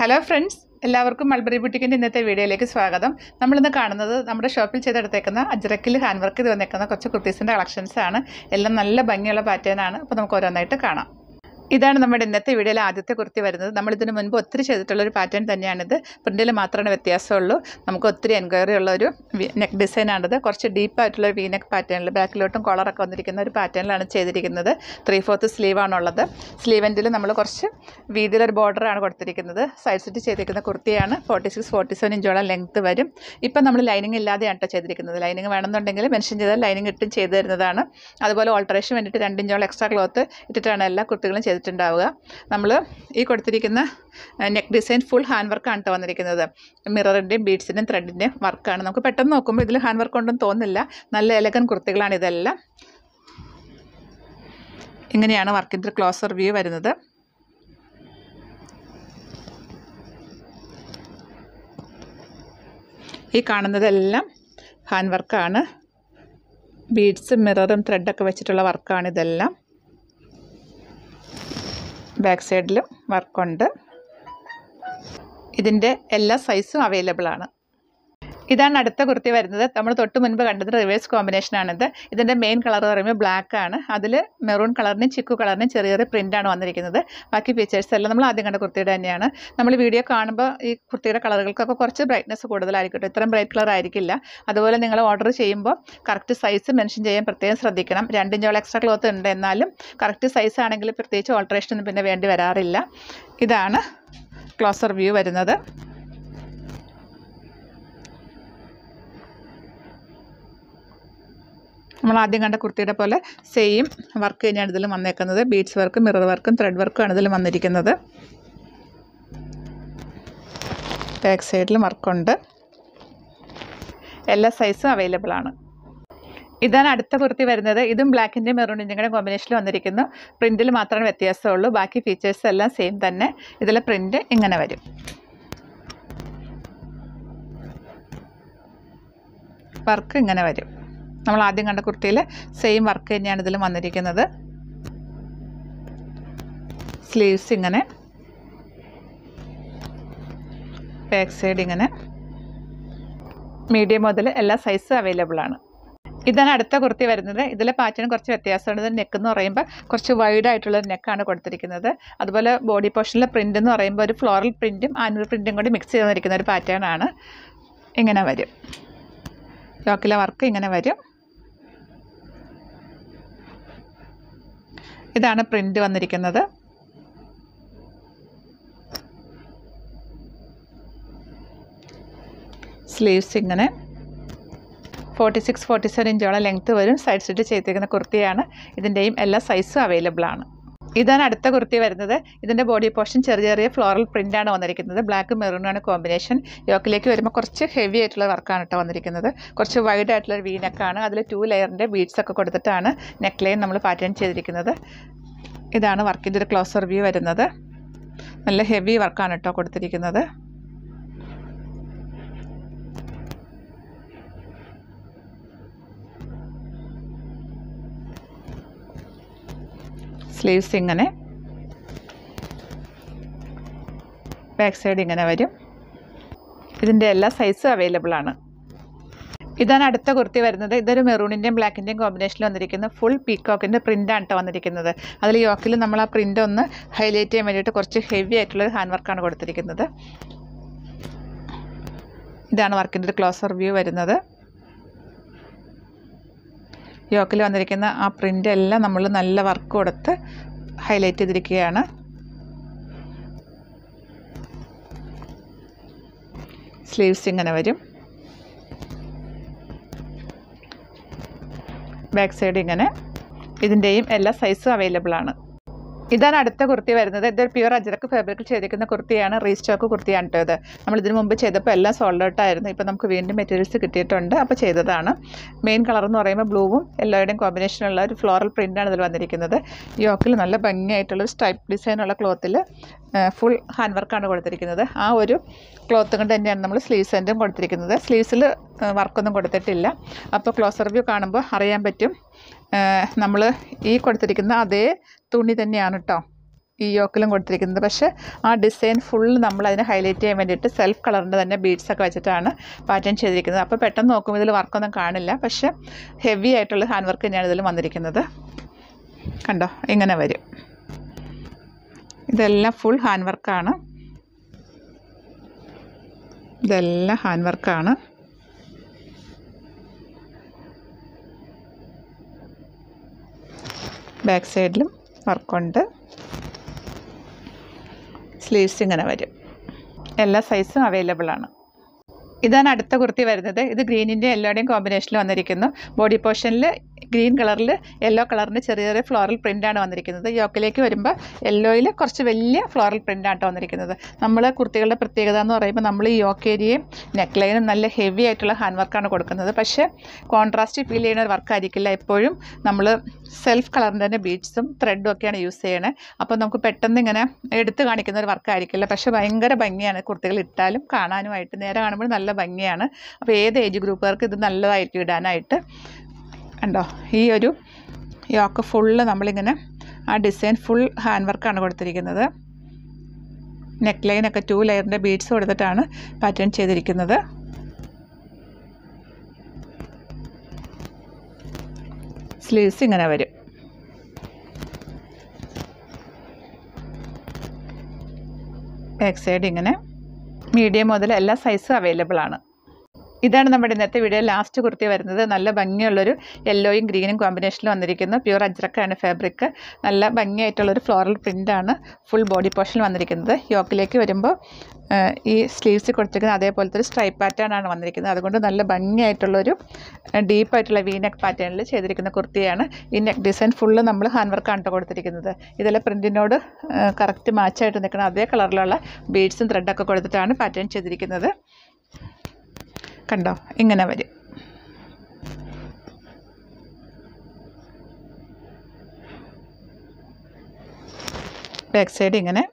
hello friends എല്ലാവർക്കും mulberry ബുട്ടിക്കിൻ്റെ ഇന്നത്തെ വീഡിയോയിലേക്ക് സ്വാഗതം നമ്മളിന്ന് കാണുന്നത് നമ്മുടെ ഷോപ്പിൽ ചെയ്തെടുത്തേക്കുന്ന അജ്രക്കിൽ ഹാൻഡ് വർക്ക് ചെയ്ത് വന്നേക്കുന്ന കുറച്ച് കുർത്തീസിൻ്റെ കളക്ഷൻസ് ആണ് എല്ലാം നല്ല ഭംഗിയുള്ള പാറ്റേൺ ആണ് അപ്പോൾ നമുക്ക് ഓരോന്നായിട്ട് കാണാം ഇതാണ് നമ്മുടെ ഇന്നത്തെ വീഡിയോയിലെ ആദ്യത്തെ കുർത്തി വരുന്നത് നമ്മൾ ഇതിന് മുൻപ് ഒത്തിരി ചെയ്തിട്ടുള്ള ഒരു പാറ്റേൺ തന്നെയാണിത് പ്രിൻറ്റിൽ മാത്രമേ വ്യത്യാസമുള്ളൂ നമുക്ക് ഒത്തിരി എൻക്വയറി ഉള്ള ഒരു നെക്ക് ഡിസൈനാണിത് കുറച്ച് ഡീപ്പായിട്ടുള്ള ഒരു വി നെക്ക് പാറ്റേണിൽ ബാക്കിലോട്ടും കോളറൊക്കെ വന്നിരിക്കുന്ന ഒരു പാറ്റേണിലാണ് ചെയ്തിരിക്കുന്നത് ത്രീ ഫോർത്ത് സ്ലീവാണുള്ളത് സ്ലീവെൻറ്റിൽ നമ്മൾ കുറച്ച് വീതിയിലൊരു ബോർഡറാണ് കൊടുത്തിരിക്കുന്നത് സൈഡ് സെറ്റ് ചെയ്തിരിക്കുന്ന കുർത്തിയാണ് ഫോർട്ടി സിക്സ് ഫോർട്ടി സെവൻ ഇഞ്ചോളം ലെങ്ത്ത് വരും ഇപ്പം നമ്മൾ ലൈനിങ് ഇല്ലാതെയാണ് കേട്ടോ ചെയ്തിരിക്കുന്നത് ലൈനിങ് വേണമെന്നുണ്ടെങ്കിൽ മെൻഷൻ ചെയ്താൽ ലൈനിങ് ഇട്ടും ചെയ്തു തരുന്നതാണ് അതുപോലെ ഓൾട്ടറേഷൻ വേണ്ടിയിട്ട് രണ്ട് ഇഞ്ചോളം എക്സ്ട്രാ ക്ലോത്ത് ഇട്ടിട്ടാണ് എല്ലാ കുർത്തികളും ചെയ്തിട്ടുണ്ടാവുക നമ്മൾ ഈ കൊടുത്തിരിക്കുന്ന നെക്ക് ഡിസൈൻ ഫുൾ ഹാൻഡ് വർക്കാണ് കേട്ടോ വന്നിരിക്കുന്നത് മിററിൻ്റെയും ബീഡ്സിൻ്റെയും ത്രെഡിൻ്റെയും വർക്കാണ് നമുക്ക് പെട്ടെന്ന് നോക്കുമ്പോൾ ഇതിൽ ഹാൻഡ് വർക്ക് കൊണ്ടൊന്നും തോന്നില്ല നല്ല എലഗൻ കുർത്തികളാണ് ഇതെല്ലാം ഇങ്ങനെയാണ് വർക്കിൻ്റെ ക്ലോസർ വ്യൂ വരുന്നത് ഈ കാണുന്നതെല്ലാം ഹാൻഡ് വർക്കാണ് ബീഡ്സും മിററും ത്രെഡൊക്കെ വെച്ചിട്ടുള്ള വർക്കാണ് ഇതെല്ലാം ബാക്ക് സൈഡിലും വർക്കുണ്ട് ഇതിൻ്റെ എല്ലാ സൈസും അവൈലബിൾ ആണ് ഇതാണ് അടുത്ത കുർത്തി വരുന്നത് നമ്മൾ തൊട്ട് മുൻപ് കണ്ടത് റിവേഴ്സ് കോമ്പിനേഷനാണിത് ഇതിൻ്റെ മെയിൻ കളർ പറയുമ്പോൾ ബ്ലാക്ക് ആണ് അതിൽ മെറൂൺ കളറിനും ചിക്കു കളറിനും ചെറിയ ചെറിയ പ്രിൻ്റാണ് വന്നിരിക്കുന്നത് ബാക്കി ഫീച്ചേഴ്സ് എല്ലാം നമ്മൾ ആദ്യം കണ്ട കുർത്തിയുടെ തന്നെയാണ് നമ്മൾ വീഡിയോ കാണുമ്പോൾ ഈ കുർത്തിയുടെ കളറുകൾക്കൊക്കെ കുറച്ച് ബ്രൈറ്റ്നസ് കൂടുതലായിരിക്കും ഇത്രയും ബ്രൈറ്റ് കളർ ആയിരിക്കില്ല അതുപോലെ നിങ്ങൾ ഓർഡർ ചെയ്യുമ്പോൾ കറക്റ്റ് സൈസ് മെൻഷൻ ചെയ്യാൻ പ്രത്യേകം ശ്രദ്ധിക്കണം രണ്ടിഞ്ചോളം എക്സ്ട്രാ ക്ലോത്ത് ഉണ്ട് എന്നാലും കറക്റ്റ് സൈസ് ആണെങ്കിൽ പ്രത്യേകിച്ച് ഓൾട്ടറേഷൻ ഒന്നും പിന്നെ വേണ്ടി വരാറില്ല ഇതാണ് ക്ലോസർ വ്യൂ വരുന്നത് നമ്മൾ ആദ്യം കണ്ട കുർത്തിയുടെ പോലെ സെയിം വർക്ക് തന്നെയാണ് ഇതിലും വന്നേക്കുന്നത് ബീഡ്സ് വർക്കും മിറർ വർക്കും ത്രെഡ് വർക്കും ആണ് ഇതിലും വന്നിരിക്കുന്നത് ബാക്ക് സൈഡിലും വർക്കുണ്ട് എല്ലാ സൈസും അവൈലബിൾ ആണ് ഇതാണ് അടുത്ത കുർത്തി വരുന്നത് ഇതും ബ്ലാക്കിൻ്റെയും മെറൂണിൻ്റെയും കൂടെ കോമ്പിനേഷനിൽ വന്നിരിക്കുന്നു പ്രിൻറ്റിൽ മാത്രമേ വ്യത്യാസമുള്ളൂ ബാക്കി ഫീച്ചേഴ്സ് എല്ലാം സെയിം തന്നെ ഇതിലെ പ്രിൻറ്റ് ഇങ്ങനെ വരും വർക്ക് ഇങ്ങനെ വരും നമ്മൾ ആദ്യം കണ്ട കുർത്തിയിൽ സെയിം വർക്ക് തന്നെയാണ് ഇതിലും വന്നിരിക്കുന്നത് സ്ലീവ്സ് ഇങ്ങനെ ബാക്ക് സൈഡ് ഇങ്ങനെ മീഡിയം മുതൽ എല്ലാ സൈസും അവൈലബിൾ ആണ് ഇതാണ് അടുത്ത കുർത്തി വരുന്നത് ഇതിലെ പാറ്റേൺ കുറച്ച് വ്യത്യാസമുണ്ട് ഇത് നെക്ക് എന്ന് പറയുമ്പോൾ കുറച്ച് വൈഡ് ആയിട്ടുള്ള നെക്കാണ് കൊടുത്തിരിക്കുന്നത് അതുപോലെ ബോഡി പോർഷനിലെ പ്രിൻ്റ് എന്ന് പറയുമ്പോൾ ഒരു ഫ്ലോറൽ പ്രിൻറ്റും ആനുവൽ പ്രിൻറ്റും കൂടി മിക്സ് ചെയ്ത് വന്നിരിക്കുന്ന ഒരു പാറ്റേൺ ആണ് ഇങ്ങനെ വരും ലോക്കിലെ വർക്ക് ഇങ്ങനെ വരും ഇതാണ് പ്രിൻ്റ് വന്നിരിക്കുന്നത് സ്ലീവ്സ് ഇങ്ങനെ ഫോർട്ടി സിക്സ് ഫോർട്ടി സെവൻ ഇഞ്ചോളം ലെങ്ത്ത് വരും സൈഡ് സ്റ്റിച്ച് ചെയ്തിരിക്കുന്ന കുർത്തിയാണ് ഇതിൻ്റെയും എല്ലാ സൈസും അവൈലബിൾ ആണ് ഇതാണ് അടുത്ത കുർത്തി വരുന്നത് ഇതിൻ്റെ ബോഡി പോർഷൻ ചെറിയ ചെറിയ ഫ്ലോറൽ പ്രിൻ്റാണ് വന്നിരിക്കുന്നത് ബ്ലാക്ക് മെറൂണാണ് കോമ്പിനേഷൻ യോക്കിലേക്ക് വരുമ്പോൾ കുറച്ച് ഹെവി ആയിട്ടുള്ള വർക്കാണ് കേട്ടോ വന്നിരിക്കുന്നത് കുറച്ച് വൈഡ് ആയിട്ടുള്ള ഒരു വി നെക്കാണ് അതിൽ ടു ലെയറിൻ്റെ ബീഡ്സ് ഒക്കെ കൊടുത്തിട്ടാണ് നെക്ക് ലൈൻ നമ്മൾ പാറ്റേൺ ചെയ്തിരിക്കുന്നത് ഇതാണ് വർക്കിൻ്റെ ഒരു ക്ലോസർ വ്യൂ വരുന്നത് നല്ല ഹെവി വർക്കാണ് കേട്ടോ കൊടുത്തിരിക്കുന്നത് സ്ലീവ്സ് ഇങ്ങനെ ബാക്ക് സൈഡ് ഇങ്ങനെ വരും ഇതിൻ്റെ എല്ലാ സൈസും അവൈലബിൾ ആണ് ഇതാണ് അടുത്ത കുർത്തി വരുന്നത് ഇതൊരു മെറൂണിൻ്റെയും ബ്ലാക്കിൻ്റെയും കോമ്പിനേഷനിൽ വന്നിരിക്കുന്ന ഫുൾ പീക്കോക്കിൻ്റെ പ്രിൻ്റാണ് കേട്ടോ വന്നിരിക്കുന്നത് അതിൽ യോക്കിൽ നമ്മൾ ആ പ്രിൻ്റ് ഒന്ന് ഹൈലൈറ്റ് ചെയ്യാൻ വേണ്ടിയിട്ട് കുറച്ച് ഹെവി ആയിട്ടുള്ള ഹാൻഡ് വർക്കാണ് കൊടുത്തിരിക്കുന്നത് ഇതാണ് വർക്കിൻ്റെ ഒരു ക്ലോസർ വ്യൂ വരുന്നത് യോക്കിൽ വന്നിരിക്കുന്ന ആ പ്രിൻ്റ് എല്ലാം നമ്മൾ നല്ല വർക്ക് കൊടുത്ത് ഹൈലൈറ്റ് ചെയ്തിരിക്കുകയാണ് സ്ലീവ്സ് ഇങ്ങനെ വരും ബാക്ക് സൈഡ് ഇങ്ങനെ ഇതിൻ്റെയും എല്ലാ സൈസും അവൈലബിൾ ആണ് ഇതാണ് അടുത്ത കുർത്തി വരുന്നത് ഇതൊരു പ്യുവർ അജരക്ക് ഫാബ്രിക്കിൽ ചെയ്തിരിക്കുന്ന കുർത്തിയാണ് റീസ്റ്റോക്ക് കുർത്തിയാണ് കേട്ടോ ഇത് നമ്മൾ ഇതിനു മുമ്പ് ചെയ്തപ്പോൾ എല്ലാം സോൾഡ് ഔട്ട് ആയിരുന്നു ഇപ്പോൾ നമുക്ക് വീണ്ടും മെറ്റീരിയൽസ് കിട്ടിയിട്ടുണ്ട് അപ്പോൾ ചെയ്തതാണ് മെയിൻ കളർ എന്ന് പറയുമ്പോൾ ബ്ലൂവും യെല്ലോയുടെയും കോമ്പിനേഷനുള്ള ഒരു ഫ്ലോറൽ പ്രിൻ്റാണ് ഇതിൽ വന്നിരിക്കുന്നത് യോക്കിൽ നല്ല ഭംഗിയായിട്ടുള്ള ഒരു സ്ട്രൈപ്പ് ഡിസൈനുള്ള ക്ലോത്തിൽ ഫുൾ ഹാൻഡ് വർക്കാണ് കൊടുത്തിരിക്കുന്നത് ആ ഒരു ക്ലോത്ത് കൊണ്ട് തന്നെയാണ് നമ്മൾ സ്ലീവ്സ് എൻഡും കൊടുത്തിരിക്കുന്നത് സ്ലീവ്സിൽ വർക്കൊന്നും കൊടുത്തിട്ടില്ല അപ്പോൾ ക്ലോസർ വ്യൂ കാണുമ്പോൾ അറിയാൻ പറ്റും നമ്മൾ ഈ കൊടുത്തിരിക്കുന്ന അതേ തുണി തന്നെയാണ് കേട്ടോ ഈ യോക്കിലും കൊടുത്തിരിക്കുന്നത് പക്ഷേ ആ ഡിസൈൻ ഫുൾ നമ്മൾ അതിനെ ഹൈലൈറ്റ് ചെയ്യാൻ വേണ്ടിയിട്ട് സെൽഫ് കളറിൻ്റെ തന്നെ ബീഡ്സ് ഒക്കെ വെച്ചിട്ടാണ് പാറ്റേൺ ചെയ്തിരിക്കുന്നത് അപ്പോൾ പെട്ടെന്ന് നോക്കുമ്പോൾ ഇതിൽ വർക്കൊന്നും കാണില്ല പക്ഷേ ഹെവി ആയിട്ടുള്ള ഹാൻഡ് വർക്ക് തന്നെയാണ് ഇതിൽ വന്നിരിക്കുന്നത് കണ്ടോ ഇങ്ങനെ വരും ഇതെല്ലാം ഫുൾ ഹാൻഡ് വർക്കാണ് ഇതെല്ലാം ഹാൻഡ് വർക്കാണ് ബാക്ക് സൈഡിലും വർക്കുണ്ട് സ്ലീവ്സ് ഇങ്ങനെ വരും എല്ലാ സൈസും അവൈലബിൾ ആണ് ഇതാണ് അടുത്ത കുർത്തി വരുന്നത് ഇത് ഗ്രീനിൻ്റെ യെല്ലോയുടെയും കോമ്പിനേഷനിൽ വന്നിരിക്കുന്നു ബോഡി പോർഷനിൽ ഗ്രീൻ കളറിൽ യെല്ലോ കളറിൻ്റെ ചെറിയ ചെറിയ ഫ്ലോറൽ പ്രിൻ്റാണ് വന്നിരിക്കുന്നത് യോക്കിലേക്ക് വരുമ്പോൾ യെല്ലോയിൽ കുറച്ച് വലിയ ഫ്ലോറൽ പ്രിൻ്റാണ് വന്നിരിക്കുന്നത് നമ്മൾ കുർത്തികളുടെ പ്രത്യേകത എന്ന് പറയുമ്പോൾ നമ്മൾ ഈ യോക്ക് ഏരിയയും നെക്ക് ലൈനും നല്ല ഹെവി ആയിട്ടുള്ള ഹാൻഡ് വർക്കാണ് കൊടുക്കുന്നത് പക്ഷേ കോൺട്രാസ്റ്റ് ഫീൽ ചെയ്യുന്ന ഒരു വർക്കായിരിക്കില്ല എപ്പോഴും നമ്മൾ സെൽഫ് കളറിൻ്റെ തന്നെ ബീഡ്സും ത്രെഡും ഒക്കെയാണ് യൂസ് ചെയ്യണത് അപ്പോൾ നമുക്ക് പെട്ടെന്ന് ഇങ്ങനെ എടുത്ത് കാണിക്കുന്ന ഒരു വർക്കായിരിക്കില്ല പക്ഷേ ഭയങ്കര ഭംഗിയാണ് കുർത്തികൾ ഇട്ടാലും കാണാനുമായിട്ട് നേരെ കാണുമ്പോൾ നല്ല ഭംഗിയാണ് അപ്പോൾ ഏത് ഏജ് ഗ്രൂപ്പുകാർക്ക് ഇത് നല്ലതായിരിക്കും ഇടാനായിട്ട് കണ്ടോ ഈ ഒരു യോക്ക് ഫുള്ള് നമ്മളിങ്ങനെ ആ ഡിസൈൻ ഫുൾ ഹാൻഡ് വർക്കാണ് കൊടുത്തിരിക്കുന്നത് നെക്ക് ലൈനൊക്കെ ടു ലെയറിൻ്റെ ബീഡ്സ് കൊടുത്തിട്ടാണ് പാറ്റേൺ ചെയ്തിരിക്കുന്നത് സ്ലീവ്സ് ഇങ്ങനെ വരും ബാക്ക് സൈഡ് ഇങ്ങനെ മീഡിയം മുതൽ എല്ലാ സൈസും അവൈലബിൾ ആണ് ഇതാണ് നമ്മുടെ ഇന്നത്തെ വീഡിയോ ലാസ്റ്റ് കുർത്തി വരുന്നത് നല്ല ഭംഗിയുള്ളൊരു യെല്ലോയും ഗ്രീനും കോമ്പിനേഷനിൽ വന്നിരിക്കുന്നു പ്യൂർ അജ്രക്കാണ് ഫാബ്രിക് നല്ല ഭംഗിയായിട്ടുള്ളൊരു ഫ്ലോറൽ പ്രിൻ്റാണ് ഫുൾ ബോഡി പോർഷനിൽ വന്നിരിക്കുന്നത് യോക്കിലേക്ക് വരുമ്പോൾ ഈ സ്ലീവ്സ് കൊടുത്തിരിക്കുന്നത് അതേപോലത്തെ ഒരു സ്ട്രൈപ്പ് പാറ്റേൺ ആണ് വന്നിരിക്കുന്നത് അതുകൊണ്ട് നല്ല ഭംഗിയായിട്ടുള്ളൊരു ഡീപ്പായിട്ടുള്ള വി നെക്ക് പാറ്റേണിൽ ചെയ്തിരിക്കുന്ന കുർത്തിയാണ് ഈ നെക്ക് ഡിസൈൻ ഫുള്ള് നമ്മൾ ഹാൻഡ് വർക്കാണ് കേട്ടോ കൊടുത്തിരിക്കുന്നത് ഇതിലെ പ്രിൻറ്റിനോട് കറക്റ്റ് മാച്ചായിട്ട് നിൽക്കുന്ന അതേ കളറിലുള്ള ബീഡ്സും ത്രെഡൊക്കെ കൊടുത്തിട്ടാണ് പാറ്റേൺ ചെയ്തിരിക്കുന്നത് കണ്ടോ ഇങ്ങനെ വരും ബാക്ക് സൈഡ് ഇങ്ങനെ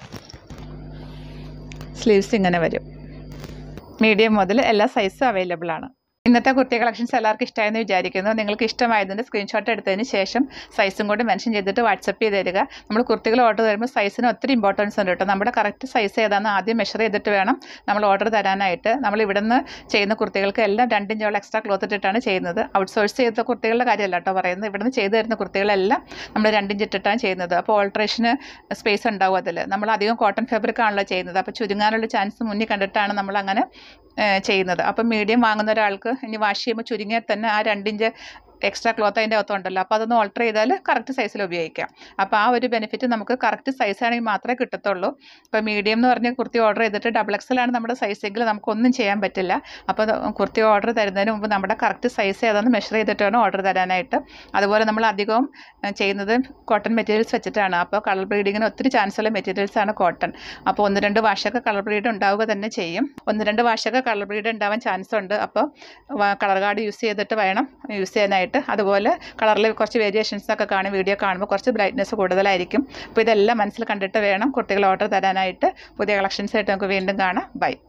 സ്ലീവ്സ് ഇങ്ങനെ വരും മീഡിയം മുതൽ എല്ലാ സൈസും അവൈലബിൾ ആണ് ഇന്നത്തെ കുർത്തി കളക്ഷൻസ് എല്ലാവർക്കും ഇഷ്ടമായെന്ന് വിചാരിക്കുന്നു നിങ്ങൾക്ക് ഇഷ്ടമായതിൻ്റെ സ്ക്രീൻഷോട്ട് എടുത്തതിന് ശേഷം സൈസും കൂടി മെൻഷൻ ചെയ്തിട്ട് വാട്സപ്പ് ചെയ്ത് തരിക നമ്മൾ കുർത്തികൾ ഓർഡർ തരുമ്പോൾ സൈസിന് ഒത്തിരി ഇമ്പോർട്ടൻസ് ഉണ്ട് കേട്ടോ നമ്മുടെ കറക്റ്റ് സൈസ് ഏതാണെന്ന് ആദ്യം മെഷർ ചെയ്തിട്ട് വേണം നമ്മൾ ഓർഡർ തരാനായിട്ട് നമ്മൾ ഇവിടെ നിന്ന് ചെയ്യുന്ന കുർത്തികൾക്ക് എല്ലാം രണ്ടിഞ്ചോളം എക്സ്ട്രാ ക്ലോത്ത് ഇട്ടിട്ടാണ് ചെയ്യുന്നത് ഔട്ട്സോഴ്സ് ചെയ്ത കുർത്തികളുടെ കാര്യമല്ല കേട്ടോ പറയുന്നത് ഇവിടെ നിന്ന് ചെയ്തു തരുന്ന കുർത്തികളെല്ലാം നമ്മൾ രണ്ടിഞ്ച് ഇട്ടിട്ടാണ് ചെയ്യുന്നത് അപ്പോൾ ഓൾട്രേഷന് സ്പേസ് ഉണ്ടാവും അതിൽ നമ്മൾ അധികം കോട്ടൺ ഫാബ്രിക് ആണല്ലോ ചെയ്യുന്നത് അപ്പോൾ ചുരുങ്ങാനുള്ള ചാൻസ് മുന്നിൽ കണ്ടിട്ടാണ് നമ്മൾ അങ്ങനെ ചെയ്യുന്നത് അപ്പം മീഡിയം വാങ്ങുന്ന ഒരാൾക്ക് ഇനി വാഷ് ചെയ്യുമ്പോൾ ചുരുങ്ങിയാൽ തന്നെ ആ രണ്ടിഞ്ച് എക്സ്ട്രാ ക്ലോത്ത് അതിൻ്റെ അകത്തുണ്ടല്ലോ അപ്പോൾ അതൊന്ന് ഓൾട്ടർ ചെയ്താൽ കറക്റ്റ് സൈസിൽ ഉപയോഗിക്കാം അപ്പോൾ ആ ഒരു ബെനിഫിറ്റ് നമുക്ക് കറക്റ്റ് സൈസ് ആണെങ്കിൽ മാത്രമേ കിട്ടത്തുള്ളൂ ഇപ്പോൾ മീഡിയം എന്ന് പറഞ്ഞ് കുർത്തി ഓർഡർ ചെയ്തിട്ട് ഡബിൾ എക്സലാണ് നമ്മുടെ സൈസെങ്കിൽ നമുക്കൊന്നും ചെയ്യാൻ പറ്റില്ല അപ്പോൾ അത് കുർത്തി ഓർഡർ തരുന്നതിന് മുമ്പ് നമ്മുടെ കറക്റ്റ് സൈസ് ഏതാണെന്ന് മെഷർ ചെയ്തിട്ട് വേണം ഓർഡർ തരാനായിട്ട് അതുപോലെ നമ്മൾ അധികവും ചെയ്യുന്നത് കോട്ടൺ മെറ്റീരിയൽസ് വെച്ചിട്ടാണ് അപ്പോൾ കളർ ബ്രീഡിങ്ങിന് ഒത്തിരി ചാൻസ് ഉള്ള മെറ്റീരിയൽസ് ആണ് കോട്ടൺ അപ്പോൾ ഒന്ന് രണ്ട് വാഷൊക്കെ കളർ ബ്രീഡ് ഉണ്ടാവുക തന്നെ ചെയ്യും ഒന്ന് രണ്ട് വാഷൊക്കെ കളർ ബ്രീഡ് ഉണ്ടാവാൻ ചാൻസ് ഉണ്ട് അപ്പോൾ കളർ കാർഡ് യൂസ് ചെയ്തിട്ട് വേണം യൂസ് ചെയ്യാനായിട്ട് അതുപോലെ കളറിൽ കുറച്ച് വേരിയേഷൻസ് ഒക്കെ കാണും വീഡിയോ കാണുമ്പോൾ കുറച്ച് ബ്രൈറ്റ്നസ് കൂടുതലായിരിക്കും അപ്പോൾ ഇതെല്ലാം മനസ്സിൽ കണ്ടിട്ട് വേണം കുട്ടികൾ ഓർഡർ തരാനായിട്ട് പുതിയ കളക്ഷൻസ് ആയിട്ട് നമുക്ക് വീണ്ടും കാണാം ബൈ